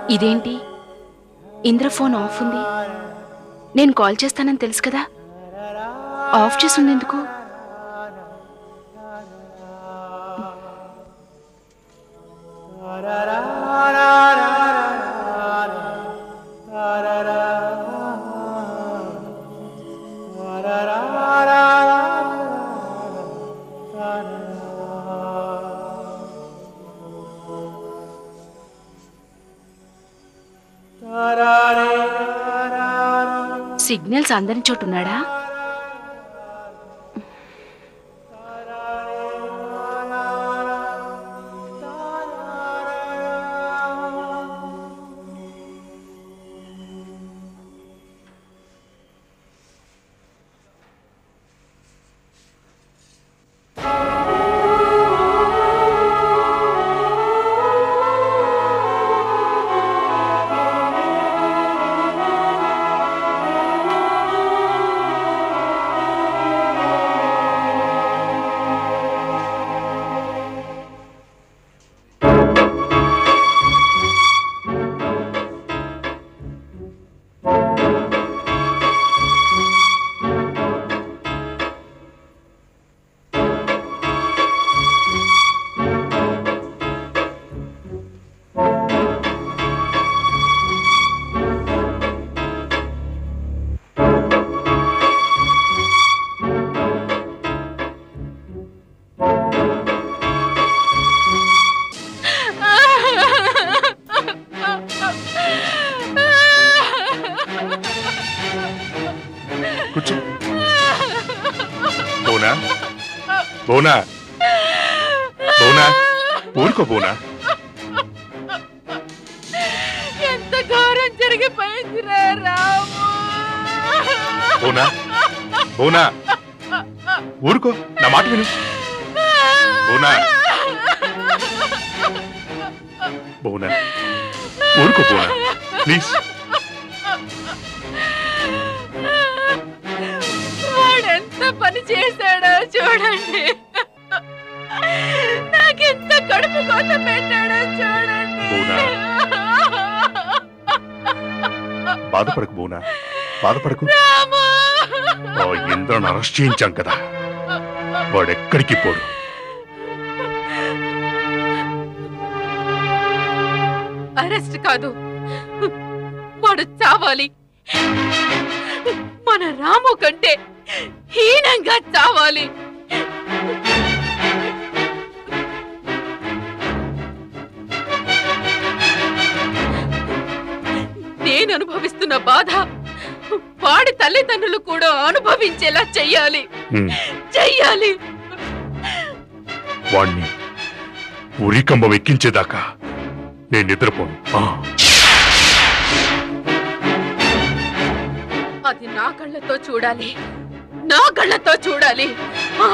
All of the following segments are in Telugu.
ఇదేంటి ఇంద్ర ఫోన్ ఆఫ్ ఉంది నేను కాల్ చేస్తానని తెలుసు కదా ఆఫ్ చేసి ఉంది ఎందుకు సిగ్నల్స్ అందని చోటున్నాడా కూర్చో బోనా బోనా బోనా ఊరుకో బోనా ఎంత ఘోరం జరిగిపోయిందిరా రాము బోనా బోనా ఊరుకో నా మాట విను బోనా బోనా ఊరుకో బోనా ప్లీజ్ వాడెంత పని చేశాడో చూడండి నాకెంత కడుపు కోత పెట్టాడో చూడండి బోనా. బాధపడకు బోనా బాధపడకు రాము ఆ ఇంద్రను అరెస్ట్ చేయించాం కదా వాడెక్కడికి పోడు అరెస్ట్ కాదు వాడు చావాలి మన రాము కంటే హీనంగా చావాలి నేను అనుభవిస్తున్న బాధ వాడి తల్లిదండ్రులు కూడా అనుభవించేలా చెయ్యాలి హ్మ్. చెయ్యాలి వాణ్ణి ఉరికంబం ఎక్కించేదాకా నేను నిద్రపోను ఆ, అది నా కళ్ళతో చూడాలి నా కళ్ళతో చూడాలి ఆ!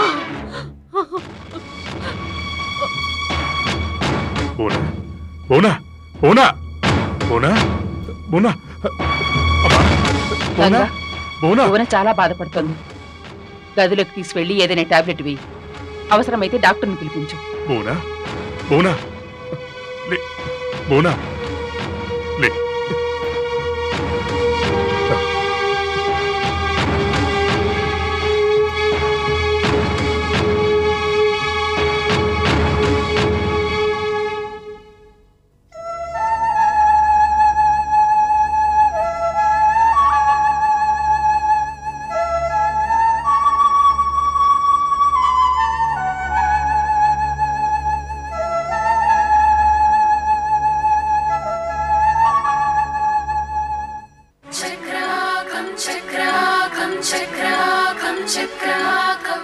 బోనా బోనా బోనా బోనా బోనా అమ్మా, బోనా గంగా. బోనా భువన చాలా బాధపడుతోంది గదిలోకి తీసుకెళ్లి ఏదైనా టాబ్లెట్ వేయి అవసరమైతే డాక్టర్ని పిలిపించు బోనా బోనా లే బోనా లే చక్రాకం చక్రాకం చక్రాకం చక్రాకం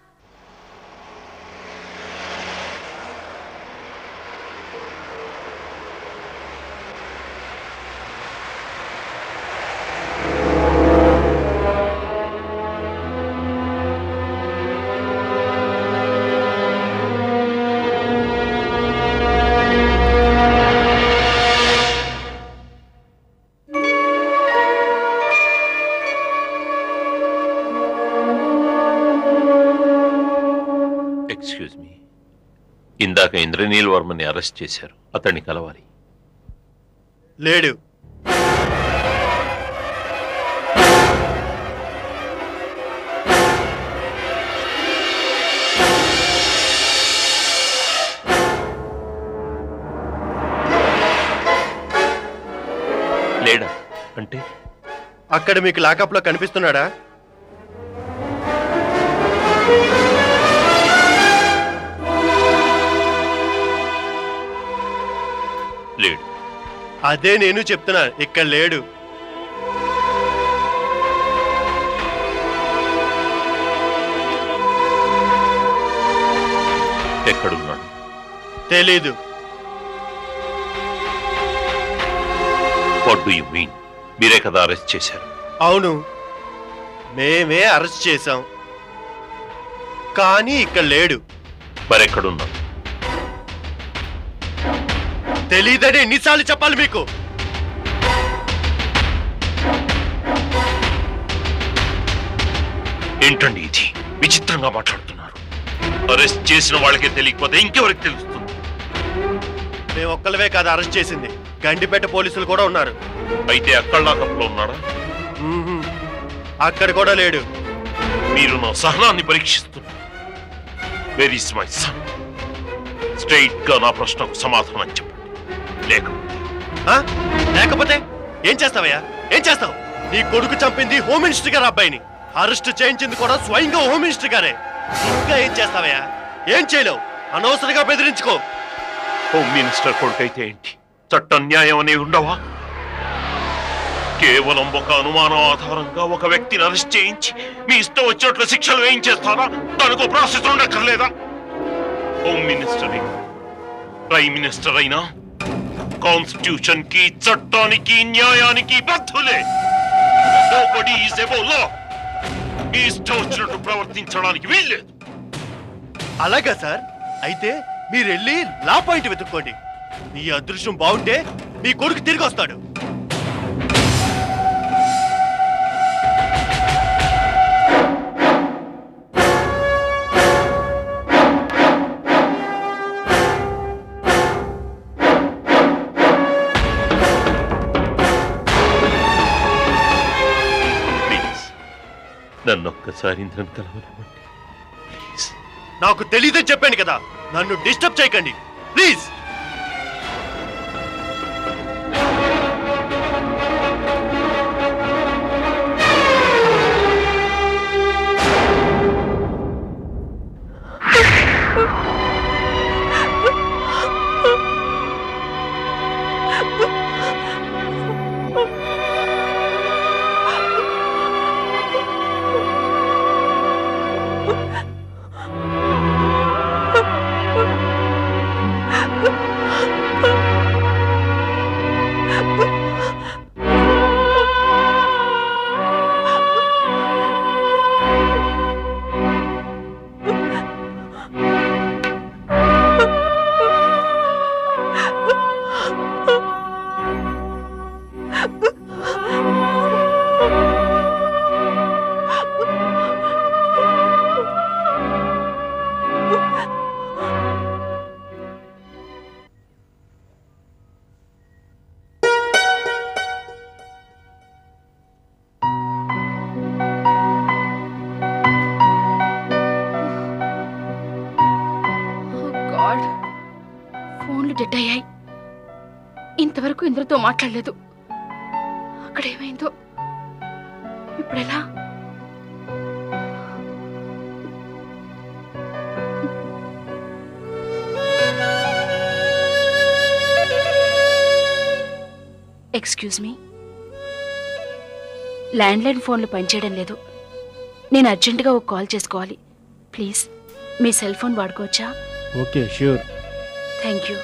ఎక్స్క్యూజ్ మీ ఇందాక ఇంద్రనీల్ వర్మని అరెస్ట్ చేశారు అతన్ని కలవాలి లేడు లేడా అంటే అక్కడ మీకు లాకప్ లో కనిపిస్తున్నాడా లేడు అదే నేను చెప్తున్నా ఇక్కడ లేడు ఎక్కడున్నాడు తెలీదు వాట్ డూ యు మీన్ మీరే కదా అరెస్ట్ చేశారు అవును మేమే అరెస్ట్ చేశాం కానీ ఇక్కడ లేడు మరెక్కడున్నాడు తెలీదని ఎన్నిసార్లు చెప్పాలి మీకు ఏంటండి ఇది విచిత్రంగా మాట్లాడుతున్నారు అరెస్ట్ చేసిన వాళ్ళకే తెలియకపోతే ఇంకెవరికి తెలుస్తుంది మేము ఒక్కలవే కాదు అరెస్ట్ చేసింది గండిపేట పోలీసులు కూడా ఉన్నారు అయితే అక్కడ లాకప్లో ఉన్నాడా మ్మ్హ్మ్. అక్కడ కూడా లేడు మీరు నా సహనాన్ని పరీక్షిస్తున్నారు where is my son straight గా నా ప్రశ్నకు సమాధానం చెప్పండి లేకపోతే ఆ? లేకపోతే ఏం చేస్తావయ్యా ఏం చేస్తావు నీ కొడుకు చంపింది హోమ్ మినిస్టర్ గారు అబ్బాయిని అరెస్ట్ చేయించింది కూడా స్వయంగా హోమ్ మినిస్టర్ గారే ఇంకా ఏం చేస్తావయ్యా ఏం చేయలేవు అనవసరంగా బెదిరించుకో హోమ్ మినిస్టర్ కొడుకైతే ఏంటి చట్ట న్యాయం అనేవి ఉండవా కేవలం ఒక అనుమానం ఆధారంగా ఒక వ్యక్తిని అరెస్ట్ చేయించి మీ ఇష్టం వచ్చినట్లు శిక్షలు వేయించేస్తారా దానికి ఒక ప్రాసెస్ ఉండక్కర్లేదా హోమ్ మినిస్టర్ అయినా ప్రైమ్ మినిస్టర్ అయినా కాన్స్టిట్యూషన్ కి చట్టానికి న్యాయానికి బద్ధులే Nobody is above law. మీ ఇష్టం వచ్చినట్టు ప్రవర్తించడానికి వీల్లేదు అలాగా సార్ అయితే మీరు వెళ్ళి లా పాయింట్ వెతుక్కోండి మీ అదృష్టం బాగుంటే మీ కొడుకు తిరిగి వస్తాడు ప్లీజ్ నన్ను ఒక్కసారి ఇంద్రన్ కలవనివ్వండి ప్లీజ్ నాకు తెలియదని చెప్పాను కదా నన్ను డిస్టర్బ్ చేయకండి ప్లీజ్ గాడ్ ఫోన్లు డెడ్ అయ్యాయి ఇంతవరకు ఇంద్రతో మాట్లాడలేదు అక్కడ ఏమైందో ఇప్పుడు ఎలా ఎక్స్క్యూజ్ మీ ల్యాండ్లైన్ ఫోన్లు పనిచేయడం లేదు నేను అర్జెంటుగా ఒక కాల్ చేసుకోవాలి ప్లీజ్ మీ సెల్ ఫోన్ వాడుకోవచ్చా ఓకే ష్యూర్ థ్యాంక్ యూ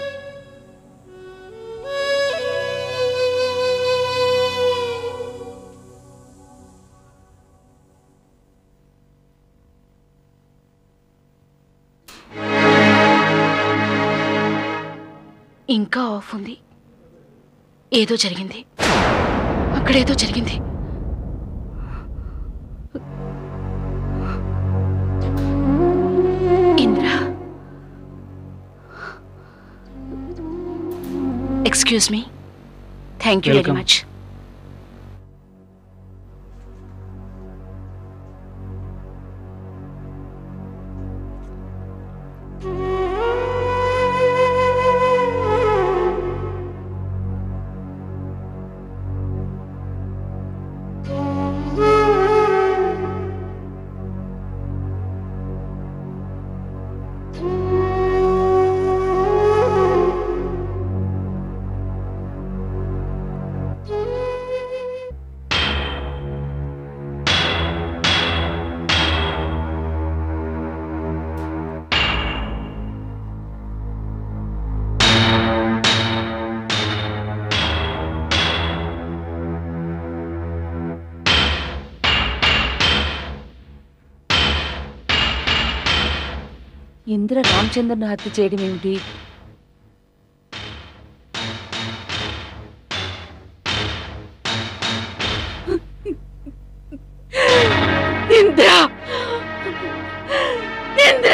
ఇంకా ఆఫ్ ఉంది ఏదో జరిగింది అక్కడేదో జరిగింది Indra excuse me thank you very Welcome. Much Indra రామచంద్రను హత్య చేయడం ఏమిటి ఇంద్ర ఇంద్ర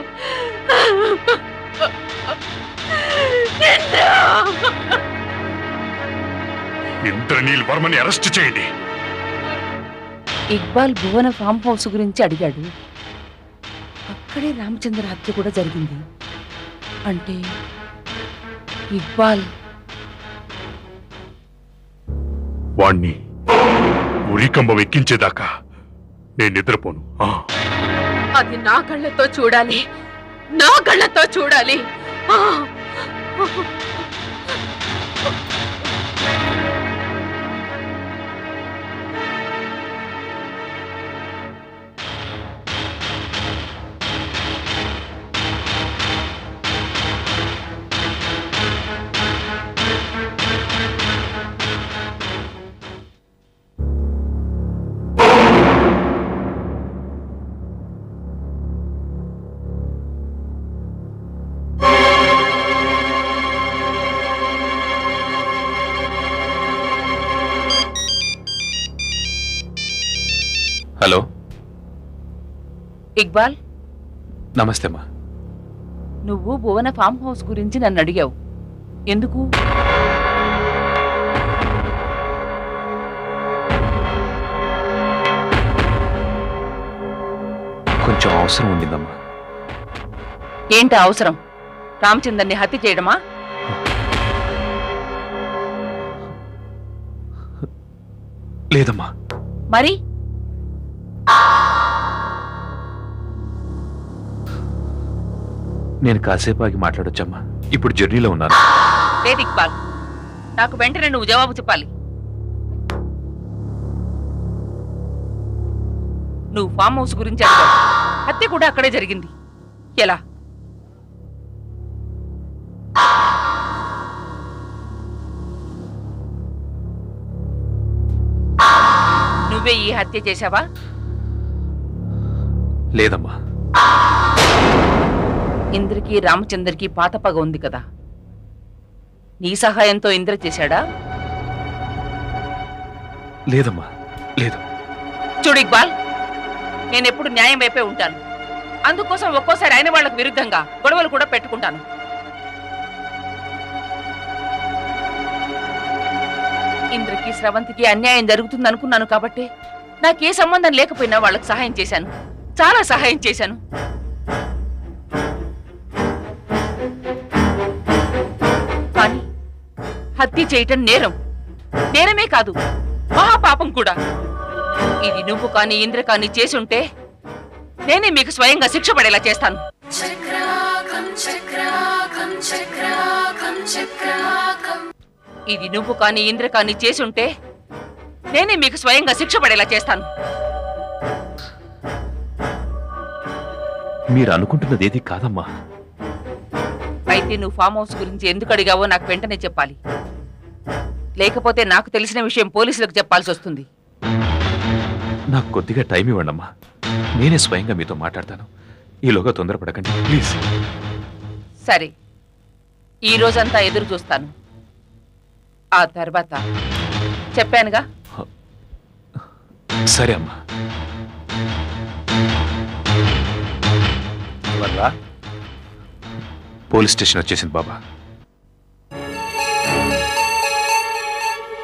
ఇంద్ర ఇంద్రనీల్ వర్మని అరెస్ట్ చేయండి ఇక్బాల్ భువన ఫామ్ హౌస్ గురించి అడిగాడు అక్కడే రామచంద్ర హత్య కూడా జరిగింది అంటే ఇక్బాల్ వాణ్ణి ఉరికంబం ఎక్కించేదాకా నేను నిద్రపోను ఆ, అది నా కళ్ళతో చూడాలి నా కళ్ళతో చూడాలి ఆ! హలో ఇక్బాల్ నమస్తే అమ్మా నువ్వు భువన ఫామ్ హౌస్ గురించి నన్ను అడిగావు ఎందుకు కొంచెం అవసరం ఉండిందమ్మా ఏంటి అవసరం రామచందర్ని హత్య చేయడమా లేదమ్మా మరి నేను కాసేపు ఆగి మాట్లాడొచ్చమ్మా ఇప్పుడు జర్నీలో ఉన్నాను లేదు ఇక్బాల్ నాకు వెంటనే నువ్వు జవాబు చెప్పాలి నువ్వు ఫామ్ హౌస్ గురించి అడిగావు హత్య కూడా అక్కడే జరిగింది ఎలా నువ్వే ఈ హత్య చేశావా లేదమ్మా ఇంద్రకి రామచంద్రకి పాత పగ ఉంది కదా నీ సహాయంతో ఇంద్ర చేశాడా లేదమ్మా లేదు చూడు ఇక్బాల్ నేను ఎప్పుడు న్యాయం వైపే ఉంటాను అందుకోసం ఒక్కోసారి అయిన వాళ్ళకు విరుద్ధంగా గొడవలు కూడా పెట్టుకుంటాను ఇంద్రకి స్రవంతికి అన్యాయం జరుగుతుంది అనుకున్నాను కాబట్టి నాకే సంబంధం లేకపోయినా వాళ్ళకి సహాయం చేశాను చాలా సహాయం చేశాను కానీ హత్య చేయటం నేరం నేరమే కాదు మహాపాపం కూడా ఇది నువ్వు కానీ ఇంద్ర కానీ చేసుంటే నేనే మీకు స్వయంగా శిక్ష పడేలా చేస్తాను చక్రాకం చక్రాకం చక్రాకం చక్రాకం ఇది నువ్వు కానీ ఇంద్ర కానీ చేసుంటే నేనే మీకు స్వయంగా శిక్ష పడేలా చేస్తాను మీరు అనుకుంటున్నది ఏది కాదమ్మా అయితే నువ్వు ఫామ్ హౌస్ గురించి ఎందుకు అడిగావో నాకు వెంటనే చెప్పాలి లేకపోతే నాకు తెలిసిన విషయం పోలీసులకు చెప్పాల్సి వస్తుంది నాకు కొద్దిగా టైం ఇవ్వండమ్మా నేనే స్వయంగా మీతో మాట్లాడతాను ఈలోగా తొందరపడకండి ప్లీజ్ సరే ఈ రోజంతా ఎదురు చూస్తాను ఆ తర్వాత చెప్పానుగా సరే అమ్మా పోలీస్ స్టేషన్ వచ్చేసింది బాబా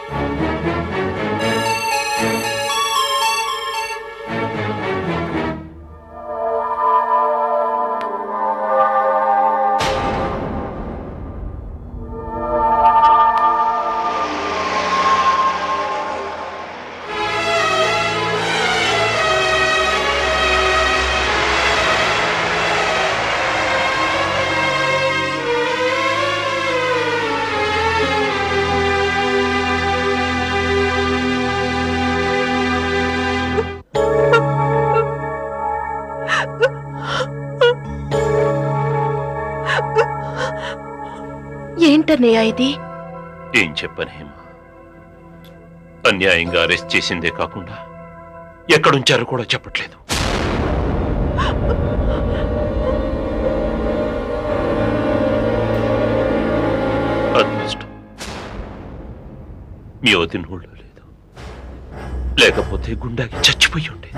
ఏమిటన్నయ్యా ఇది ఏం చెప్పను హేమ అన్యాయంగా అరెస్ట్ చేసిందే కాకుండా ఎక్కడుంచారో కూడా చెప్పట్లేదు అదృష్టం మీ వదిన ఊళ్ళో లేదు లేకపోతే గుండాకి చచ్చిపోయి ఉండేది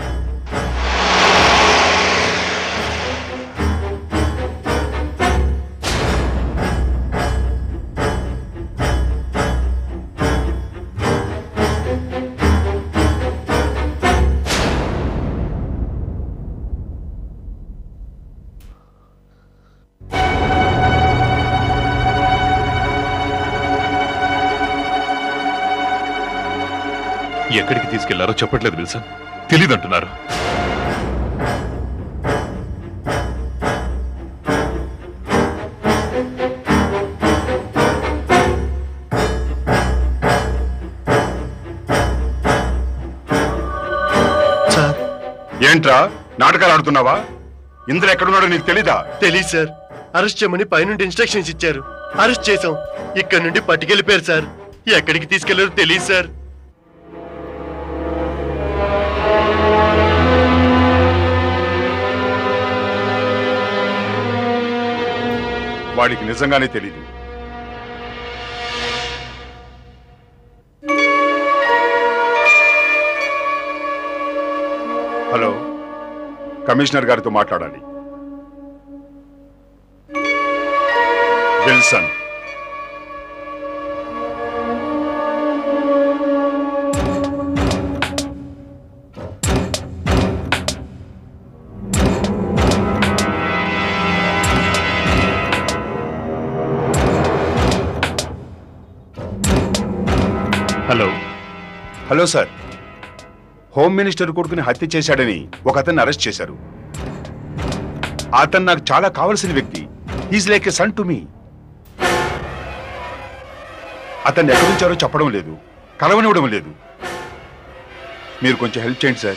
ఎక్కడికి తీసుకెళ్లారో చెప్పట్లేదు విల్సన్ తెలీదంటున్నారు సార్ ఏంట్రా నాటకాలు ఆడుతున్నావా ఇంద్ర ఎక్కడున్నాడో నీకు తెలీదా తెలీదు సార్ అరెస్ట్ చేయమని పైనుండి ఇన్స్ట్రక్షన్స్ ఇచ్చారు అరెస్ట్ చేసాం ఇక్కడ నుండి పట్టుకెళ్ళిపోయారు సార్ ఎక్కడికి తీసుకెళ్లారో తెలియదు సార్ వాడికి నిజంగానే తెలీదు హలో కమిషనర్ గారితో మాట్లాడాలి Wilson hello hello sir home minister కొడుకుని హత్య చేశాడని ఒక అతన్ని అరెస్ట్ చేశారు అతను నాకు చాలా కావలసిన వ్యక్తి is like a son to me అతన్ని ఎక్కడి నుంచారో చెప్పడం లేదు కలవనివ్వడం లేదు మీరు కొంచెం హెల్ప్ చేయండి సార్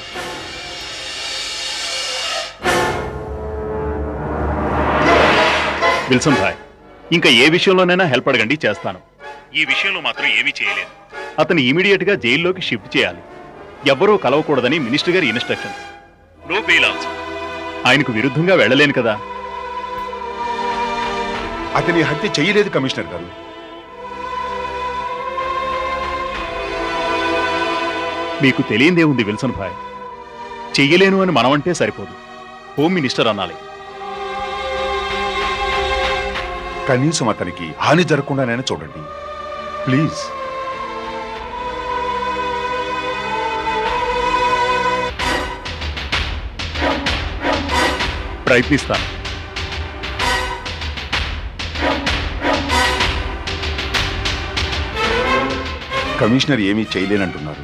విల్సన్ భాయ్ ఇంకా ఏ విషయంలోనైనా హెల్ప్ అడగండి చేస్తాను ఈ విషయంలో మాత్రం ఏమీ చేయలేదు అతను ఇమీడియట్ గా జైల్లోకి షిఫ్ట్ చేయాలి ఎవ్వరూ కలవకూడదని మినిస్టర్ గారి ఇన్స్ట్రక్షన్స్ నో బెయిల్ ఆల్సో ఆయనకు విరుద్ధంగా వెళ్ళలేను కదా అతని హత్య చేయలేదు కమిషనర్ గారు మీకు తెలియందే ఉంది విల్సన్ భాయ్ చెయ్యలేను అని మనమంటే సరిపోదు హోమ్ మినిస్టర్ అనాలి కనీసం అతనికి హాని జరగకుండానైనా చూడండి ప్లీజ్ ప్రయత్నిస్తాను కమిషనర్ ఏమీ చేయలేనంటున్నారు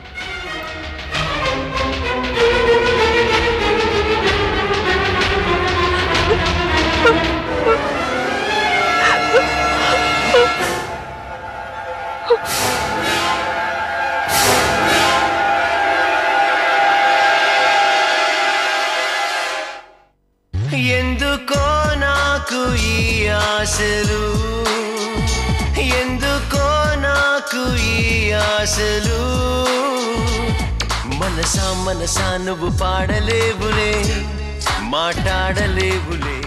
ఎందుకో నాకు ఈ ఆశలు ఎందుకో నాకు ఈ ఆశలు మనసా మనసా నువ్వు పాడలేవులే మాట్లాడలేవులే